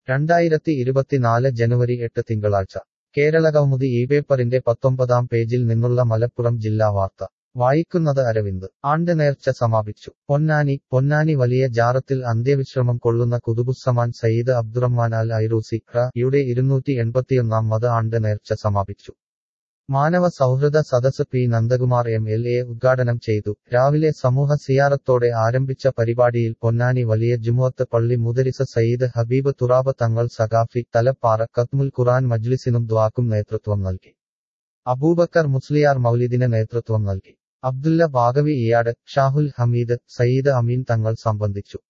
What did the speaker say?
രണ്ടായിരത്തി ഇരുപത്തിനാല് ജനുവരി എട്ട് തിങ്കളാഴ്ച കേരളകൗമുദി ഈ പേപ്പറിന്റെ പത്തൊമ്പതാം പേജിൽ നിന്നുള്ള മലപ്പുറം ജില്ലാ വാർത്ത വായിക്കുന്നത് അരവിന്ദ് ആണ്ട് നേർച്ച സമാപിച്ചു പൊന്നാനി പൊന്നാനി വലിയ ജാറത്തിൽ അന്ത്യവിശ്രമം കൊള്ളുന്ന കുതുബുസ്സമാൻ സയ്യിദ് അബ്ദുറഹ്മാൻ അൽ ഐറൂസി റ യുടെ ഇരുന്നൂറ്റി എൺപത്തിയൊന്നാം മത ആണ്ട് നേർച്ച സമാപിച്ചു മാനവ സൗഹൃദ സദസ് P Nandakumar M L A ഉദ്ഘാടനം ചെയ്തു രാവിലെ സമൂഹ സിയാറത്തോടെ ആരംഭിച്ച പരിപാടിയിൽ പൊന്നാനി വലിയ ജുമുഅത്ത് പള്ളി മുദരിസ സയ്യിദ് ഹബീബ് തുറാബ തങ്ങൾ സഖാഫി തലപ്പാറ കത്മുൽ ഖുറാൻ മജ്ലിസിനും ദ്വാക്കും നേതൃത്വം നൽകി അബൂബക്കർ മുസ്ലിയാർ മൗലിദിന് നേതൃത്വം നൽകി അബ്ദുല്ല ബാഗവി ഇയാട് ഷാഹുൽ ഹമീദ് സയ്യിദ് അമീൻ തങ്ങൾ സംബന്ധിച്ചു